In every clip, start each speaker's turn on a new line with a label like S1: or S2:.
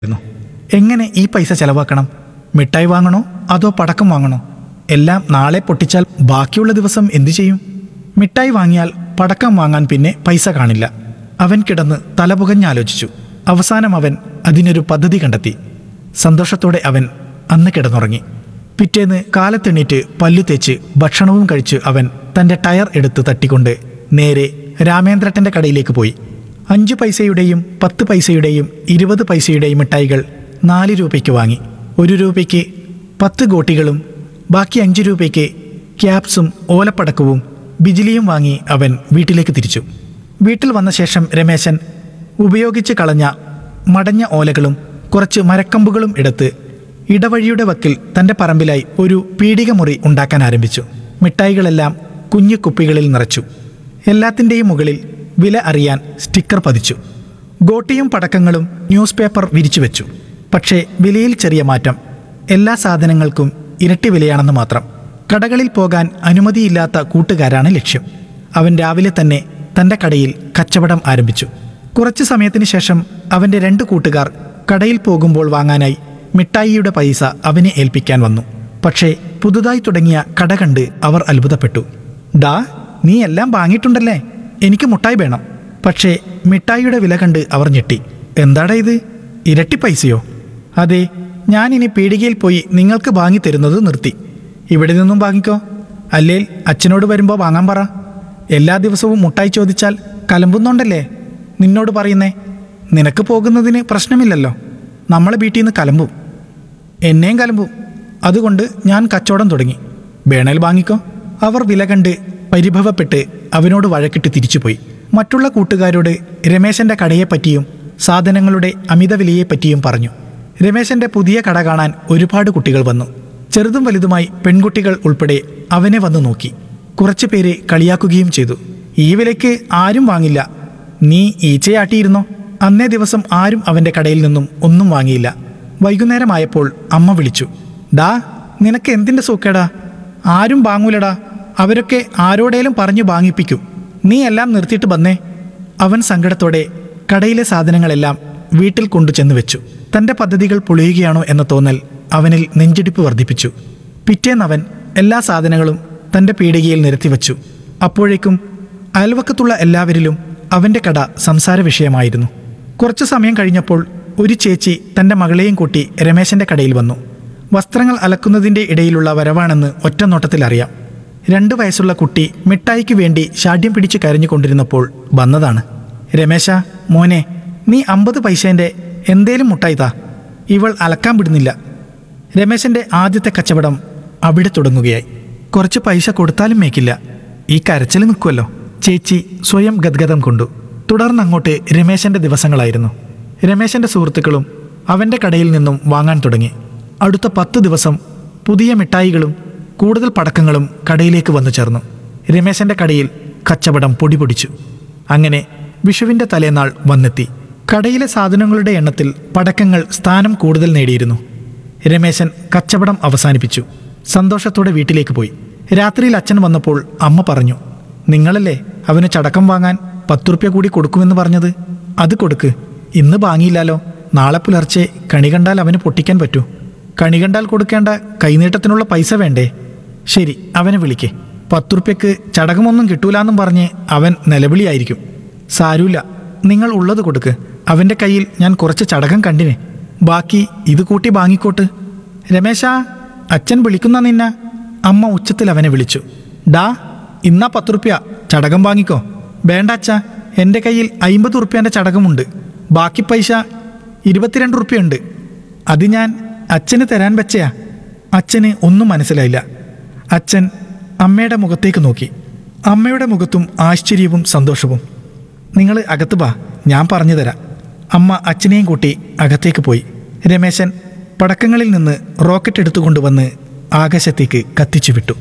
S1: ന്നു. എങ്ങനെ ഈ പൈസ ചെലവാക്കണം മിഠായി വാങ്ങണോ അതോ പടക്കം വാങ്ങണോ എല്ലാം നാളെ പൊട്ടിച്ചാൽ ബാക്കിയുള്ള ദിവസം എന്തു ചെയ്യും മിഠായി വാങ്ങിയാൽ പടക്കം വാങ്ങാൻ പിന്നെ പൈസ കാണില്ല അവൻ കിടന്ന് തലപുകഞ്ഞാലോചിച്ചു അവസാനം അവൻ അതിനൊരു പദ്ധതി കണ്ടെത്തി സന്തോഷത്തോടെ അവൻ അന്ന് കിടന്നുറങ്ങി പിറ്റേന്ന് കാലത്തെണീറ്റ് പല്ലു തേച്ച് ഭക്ഷണവും കഴിച്ച് അവൻ തൻ്റെ ടയർ എടുത്ത് തട്ടിക്കൊണ്ട് നേരെ രാമേന്ദ്രട്ടൻ്റെ കടയിലേക്ക് പോയി അഞ്ച് പൈസയുടെയും പത്ത് പൈസയുടെയും ഇരുപത് പൈസയുടെയും മിഠായികൾ നാല് രൂപയ്ക്ക് വാങ്ങി ഒരു രൂപയ്ക്ക് പത്ത് ഗോട്ടികളും ബാക്കി അഞ്ച് രൂപയ്ക്ക് ക്യാപ്സും ഓലപ്പടക്കവും ബിജിലിയും വാങ്ങി അവൻ വീട്ടിലേക്ക് തിരിച്ചു വീട്ടിൽ വന്ന ശേഷം രമേശൻ ഉപയോഗിച്ച് കളഞ്ഞ മടഞ്ഞ ഓലകളും കുറച്ച് മരക്കമ്പുകളും എടുത്ത് ഇടവഴിയുടെ വക്കിൽ തൻ്റെ പറമ്പിലായി ഒരു പീടിക മുറി ഉണ്ടാക്കാൻ ആരംഭിച്ചു മിഠായികളെല്ലാം കുഞ്ഞു കുപ്പികളിൽ നിറച്ചു എല്ലാത്തിൻ്റെയും മുകളിൽ വില അറിയാൻ സ്റ്റിക്കർ പതിച്ചു ഗോട്ടിയും പടക്കങ്ങളും ന്യൂസ് പേപ്പർ വിരിച്ചു വെച്ചു പക്ഷേ വിലയിൽ ചെറിയ മാറ്റം എല്ലാ സാധനങ്ങൾക്കും ഇരട്ടി വിലയാണെന്ന് മാത്രം കടകളിൽ പോകാൻ അനുമതിയില്ലാത്ത കൂട്ടുകാരാണ് ലക്ഷ്യം അവൻ രാവിലെ തന്നെ തൻ്റെ കടയിൽ കച്ചവടം ആരംഭിച്ചു കുറച്ചു സമയത്തിന് ശേഷം അവൻ്റെ രണ്ട് കൂട്ടുകാർ കടയിൽ പോകുമ്പോൾ വാങ്ങാനായി മിഠായിയുടെ പൈസ അവനെ ഏൽപ്പിക്കാൻ വന്നു പക്ഷേ പുതുതായി തുടങ്ങിയ കട കണ്ട് അവർ അത്ഭുതപ്പെട്ടു ഡാ നീ എല്ലാം വാങ്ങിയിട്ടുണ്ടല്ലേ എനിക്ക് മുട്ടായി വേണം പക്ഷേ മിഠായിയുടെ വില കണ്ട് അവർ ഞെട്ടി എന്താടാ ഇത് ഇരട്ടി പൈസയോ അതെ ഞാൻ ഇനി പീടികയിൽ പോയി നിങ്ങൾക്ക് വാങ്ങി തരുന്നത് നിർത്തി ഇവിടെ നിന്നും വാങ്ങിക്കോ അല്ലേൽ അച്ഛനോട് വരുമ്പോൾ വാങ്ങാൻ പറ എല്ലാ ദിവസവും മുട്ടായി ചോദിച്ചാൽ കലമ്പുന്നുണ്ടല്ലേ നിന്നോട് പറയുന്നേ നിനക്ക് പോകുന്നതിന് പ്രശ്നമില്ലല്ലോ നമ്മളെ വീട്ടിൽ നിന്ന് കലമ്പും എന്നെയും കലമ്പും അതുകൊണ്ട് ഞാൻ കച്ചവടം തുടങ്ങി വേണേൽ വാങ്ങിക്കോ അവർ വില കണ്ട് പരിഭവപ്പെട്ട് അവനോട് വഴക്കിട്ട് തിരിച്ചുപോയി മറ്റുള്ള കൂട്ടുകാരോട് രമേശന്റെ കടയെപ്പറ്റിയും സാധനങ്ങളുടെ അമിത വിലയെപ്പറ്റിയും പറഞ്ഞു രമേശന്റെ പുതിയ കട കാണാൻ ഒരുപാട് കുട്ടികൾ വന്നു ചെറുതും വലുതുമായി പെൺകുട്ടികൾ ഉൾപ്പെടെ അവനെ വന്നു നോക്കി കുറച്ചു പേര് കളിയാക്കുകയും ചെയ്തു ഈ വിലയ്ക്ക് ആരും വാങ്ങില്ല നീ ഈച്ചയാട്ടിയിരുന്നോ അന്നേ ദിവസം ആരും അവന്റെ കടയിൽ നിന്നും ഒന്നും വാങ്ങിയില്ല വൈകുന്നേരമായപ്പോൾ അമ്മ വിളിച്ചു ഡാ നിനക്ക് എന്തിന്റെ സൂക്കേടാ ആരും വാങ്ങൂലടാ അവരൊക്കെ ആരോടേലും പറഞ്ഞു വാങ്ങിപ്പിക്കും നീ എല്ലാം നിർത്തിയിട്ട് വന്നേ അവൻ സങ്കടത്തോടെ കടയിലെ സാധനങ്ങളെല്ലാം വീട്ടിൽ കൊണ്ടുചെന്ന് വെച്ചു തന്റെ പദ്ധതികൾ പൊളിയുകയാണോ എന്ന തോന്നൽ അവനിൽ നെഞ്ചിടിപ്പ് വർദ്ധിപ്പിച്ചു പിറ്റേന്നവൻ എല്ലാ സാധനങ്ങളും തന്റെ പീടികയിൽ നിരത്തിവച്ചു അപ്പോഴേക്കും അയൽവക്കത്തുള്ള എല്ലാവരിലും അവന്റെ കട സംസാര വിഷയമായിരുന്നു കുറച്ചു സമയം കഴിഞ്ഞപ്പോൾ ഒരു ചേച്ചി തന്റെ മകളെയും കൂട്ടി രമേശന്റെ കടയിൽ വന്നു വസ്ത്രങ്ങൾ അലക്കുന്നതിന്റെ ഇടയിലുള്ള വരവാണെന്ന് ഒറ്റ നോട്ടത്തിൽ അറിയാം രണ്ടു വയസ്സുള്ള കുട്ടി മിഠായിക്ക് വേണ്ടി ശാഠ്യം പിടിച്ച് കരഞ്ഞുകൊണ്ടിരുന്നപ്പോൾ വന്നതാണ് രമേശ മോനെ നീ അമ്പത് പൈസേന്റെ എന്തേലും മുട്ടായി താ ഇവൾ അലക്കാൻ വിടുന്നില്ല രമേശന്റെ ആദ്യത്തെ കച്ചവടം അവിടെ തുടങ്ങുകയായി കുറച്ച് പൈസ കൊടുത്താലും മേക്കില്ല ഈ കരച്ചിൽ നിൽക്കുമല്ലോ ചേച്ചി സ്വയം ഗദ്ഗതം കൊണ്ടു തുടർന്ന് അങ്ങോട്ട് രമേശന്റെ ദിവസങ്ങളായിരുന്നു രമേശന്റെ സുഹൃത്തുക്കളും അവന്റെ കടയിൽ നിന്നും വാങ്ങാൻ തുടങ്ങി അടുത്ത പത്ത് ദിവസം പുതിയ മിഠായികളും കൂടുതൽ പടക്കങ്ങളും കടയിലേക്ക് വന്നു ചേർന്നു രമേശന്റെ കടയിൽ കച്ചവടം പൊടിപൊടിച്ചു അങ്ങനെ വിഷുവിന്റെ തലേനാൾ വന്നെത്തി കടയിലെ സാധനങ്ങളുടെ എണ്ണത്തിൽ പടക്കങ്ങൾ സ്ഥാനം കൂടുതൽ നേടിയിരുന്നു രമേശൻ കച്ചവടം അവസാനിപ്പിച്ചു സന്തോഷത്തോടെ വീട്ടിലേക്ക് പോയി രാത്രിയിൽ അച്ഛൻ വന്നപ്പോൾ അമ്മ പറഞ്ഞു നിങ്ങളല്ലേ അവന് ചടക്കം വാങ്ങാൻ പത്തുറുപ്യ കൂടി കൊടുക്കുമെന്ന് പറഞ്ഞത് അത് കൊടുക്ക് ഇന്ന് വാങ്ങിയില്ലാലോ നാളെ പുലർച്ചെ കണി കണ്ടാൽ അവന് പൊട്ടിക്കാൻ പറ്റൂ കണി കണ്ടാൽ കൊടുക്കേണ്ട കൈനീട്ടത്തിനുള്ള പൈസ വേണ്ടേ ശരി അവനെ വിളിക്കേ പത്തുറുപ്യക്ക് ചടകമൊന്നും കിട്ടൂലെന്നും പറഞ്ഞ് അവൻ നിലവിളിയായിരിക്കും സാരൂല നിങ്ങൾ ഉള്ളത് കൊടുക്ക് അവൻ്റെ കയ്യിൽ ഞാൻ കുറച്ച് ചടകം കണ്ടിനെ ബാക്കി ഇത് കൂട്ടി വാങ്ങിക്കോട്ട് രമേശ അച്ഛൻ വിളിക്കുന്ന നിന്ന അമ്മ ഉച്ചത്തിൽ അവനെ വിളിച്ചു ഡാ ഇന്നാ പത്ത് റുപ്യ ചടകം വാങ്ങിക്കോ വേണ്ട അച്ഛ എൻ്റെ കയ്യിൽ അയിമ്പത് ഉറുപ്പ്യൻ്റെ ചടകമുണ്ട് ബാക്കി പൈസ ഇരുപത്തിരണ്ട് ഉറുപ്പ്യുണ്ട് അത് ഞാൻ അച്ഛന് തരാൻ വെച്ചയാ അച്ഛന് ഒന്നും മനസ്സിലായില്ല അച്ഛൻ അമ്മയുടെ മുഖത്തേക്ക് നോക്കി അമ്മയുടെ മുഖത്തും ആശ്ചര്യവും സന്തോഷവും നിങ്ങൾ അകത്ത് വാ ഞാൻ പറഞ്ഞു തരാം അമ്മ അച്ഛനെയും കൂട്ടി അകത്തേക്ക് പോയി രമേശൻ പടക്കങ്ങളിൽ നിന്ന് റോക്കറ്റ് എടുത്തുകൊണ്ടുവന്ന് ആകാശത്തേക്ക് കത്തിച്ചു വിട്ടു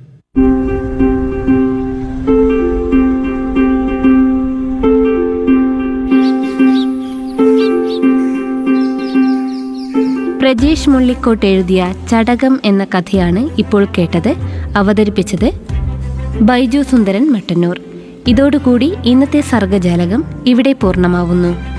S2: പ്രജേഷ് മുള്ളിക്കോട്ട് എഴുതിയ ചടകം എന്ന കഥയാണ് ഇപ്പോൾ കേട്ടത് അവതരിപ്പിച്ചത് ബൈജു സുന്ദരൻ മട്ടന്നൂർ ഇതോടുകൂടി ഇന്നത്തെ സർഗജാലകം ഇവിടെ പൂർണ്ണമാവുന്നു